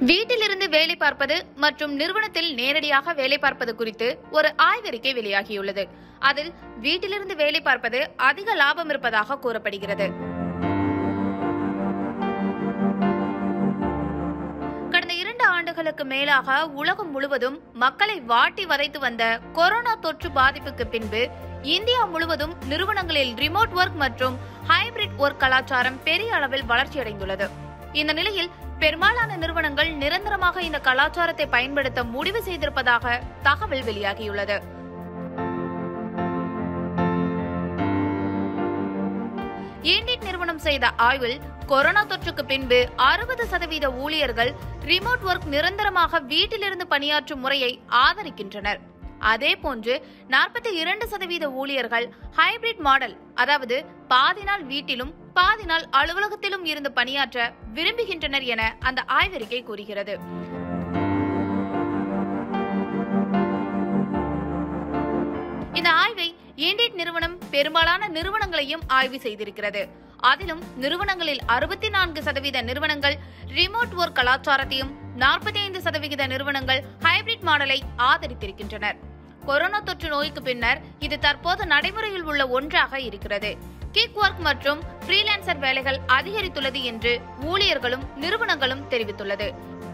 வீட்டிலிருந்து வேலை பார்ப்பது மற்றும் நிறுவனத்தில் நேரடியாக வேலை பார்ப்பது குறித்து ஒரு ஆய்வறிக்கை வெளியாகியுள்ளது அதில் வீட்டிலிருந்து வேலை பார்ப்பது அதிக லாபம் இருப்பதாக கூறப்படுகிறது கடந்த இரண்டு ஆண்டுகளுக்கு மேலாக உலகம் முழுவதும் மக்களை வாட்டி வதைத்து வந்த கொரோனா தொற்று பாதிப்புக்கு பின்பு இந்தியா முழுவதும் நிறுவனங்களில் ரிமோட் ஒர்க் மற்றும் ஹைபிரிட் ஒர்க் கலாச்சாரம் பெரிய அளவில் வளர்ச்சியடைந்துள்ளது இந்த நிலையில் பெரும்பாலான நிறுவனங்கள் நிரந்தரமாக இந்த கலாச்சாரத்தை பயன்படுத்த முடிவு செய்திருப்பதாக தகவல் வெளியாகியுள்ளது இண்டிட் நிறுவனம் செய்த ஆய்வில் கொரோனா தொற்றுக்கு பின்பு அறுபது சதவீத ஊழியர்கள் ரிமோட் ஒர்க் நிரந்தரமாக வீட்டிலிருந்து பணியாற்றும் முறையை ஆதரிக்கின்றனர் அதே போன்று நாற்பத்தி இரண்டு சதவீத ஊழியர்கள் ஹைபிரிட் மாடல் அதாவது பாதி நாள் வீட்டிலும் பாதி நாள் அலுவலகத்திலும் இருந்து பணியாற்ற விரும்புகின்றனர் என அந்த ஆய்வறிக்கை கூறுகிறது இந்த ஆய்வை இண்டிட் நிறுவனம் பெரும்பாலான நிறுவனங்களையும் ஆய்வு செய்திருக்கிறது அதிலும் நிறுவனங்களில் அறுபத்தி நான்கு சதவீத நிறுவனங்கள் ரிமோட் ஒர்க் கலாச்சாரத்தையும் நாற்பத்தி ஐந்து சதவிகித நிறுவனங்கள் ஹைபிரிட் மாடலை ஆதரித்திருக்கின்றனர் கொரோனா தொற்று நோய்க்கு பின்னர் இது தற்போது நடைமுறையில் உள்ள ஒன்றாக இருக்கிறது கிக் ஒர்க் மற்றும் ஃப்ரீலான்சர் வேலைகள் அதிகரித்துள்ளது என்று ஊழியர்களும் நிறுவனங்களும் தெரிவித்துள்ளது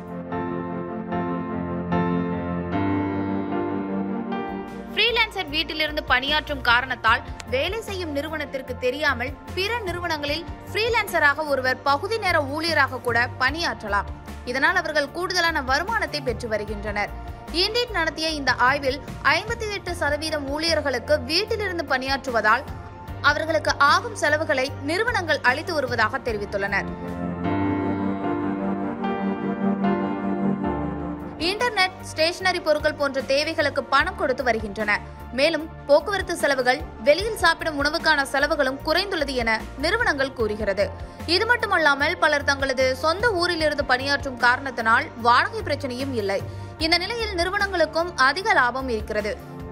ஃப்ரீலான்சர் வீட்டிலிருந்து பணியாற்றும் காரணத்தால் வேலை செய்யும் நிறுவனத்திற்கு தெரியாமல் பிற நிறுவனங்களில் ஃப்ரீலான்சராக ஒருவர் பகுதி நேர ஊழியராக கூட பணியாற்றலாம் இதனால் அவர்கள் கூடுதலான வருமானத்தை பெற்று வருகின்றனர் இண்டிட் நடத்திய இந்த ஆய்வில் ஐம்பத்தி எட்டு சதவீதம் ஊழியர்களுக்கு வீட்டிலிருந்து பணியாற்றுவதால் அவர்களுக்கு ஆகும் செலவுகளை நிறுவனங்கள் அளித்து வருவதாக தெரிவித்துள்ளனர் இன்டர்நெட் ஸ்டேஷனரி பொருட்கள் போன்ற தேவைகளுக்கு பணம் கொடுத்து வருகின்றன மேலும் போக்குவரத்து செலவுகள் வெளியில் சாப்பிடும் உணவுக்கான செலவுகளும் குறைந்துள்ளது என நிறுவனங்கள் கூறுகிறது இது மட்டுமல்லாமல் பலர் தங்களது சொந்த ஊரிலிருந்து பணியாற்றும் காரணத்தினால் வாடகை பிரச்சனையும் இல்லை இந்த நிலையில் நிறுவனங்களுக்கும் அதிக லாபம் இருக்கிறது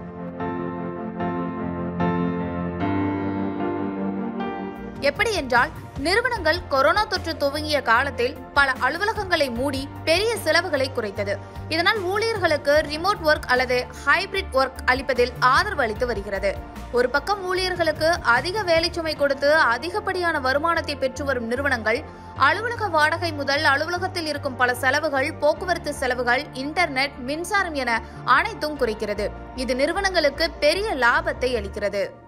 எப்படி என்றால் நிறுவனங்கள் கொரோனா தொற்று துவங்கிய காலத்தில் பல அலுவலகங்களை மூடி பெரிய செலவுகளை குறைத்தது இதனால் ஊழியர்களுக்கு ரிமோட் ஒர்க் அல்லது ஹைபிரிட் ஒர்க் அளிப்பதில் ஆதரவு அளித்து வருகிறது ஒரு பக்கம் ஊழியர்களுக்கு அதிக வேலை சுமை கொடுத்து அதிகப்படியான வருமானத்தை பெற்று வரும் நிறுவனங்கள் அலுவலக வாடகை முதல் அலுவலகத்தில் இருக்கும் பல செலவுகள் போக்குவரத்து செலவுகள் இன்டர்நெட் மின்சாரம் என அனைத்தும் குறைக்கிறது இது நிறுவனங்களுக்கு பெரிய லாபத்தை அளிக்கிறது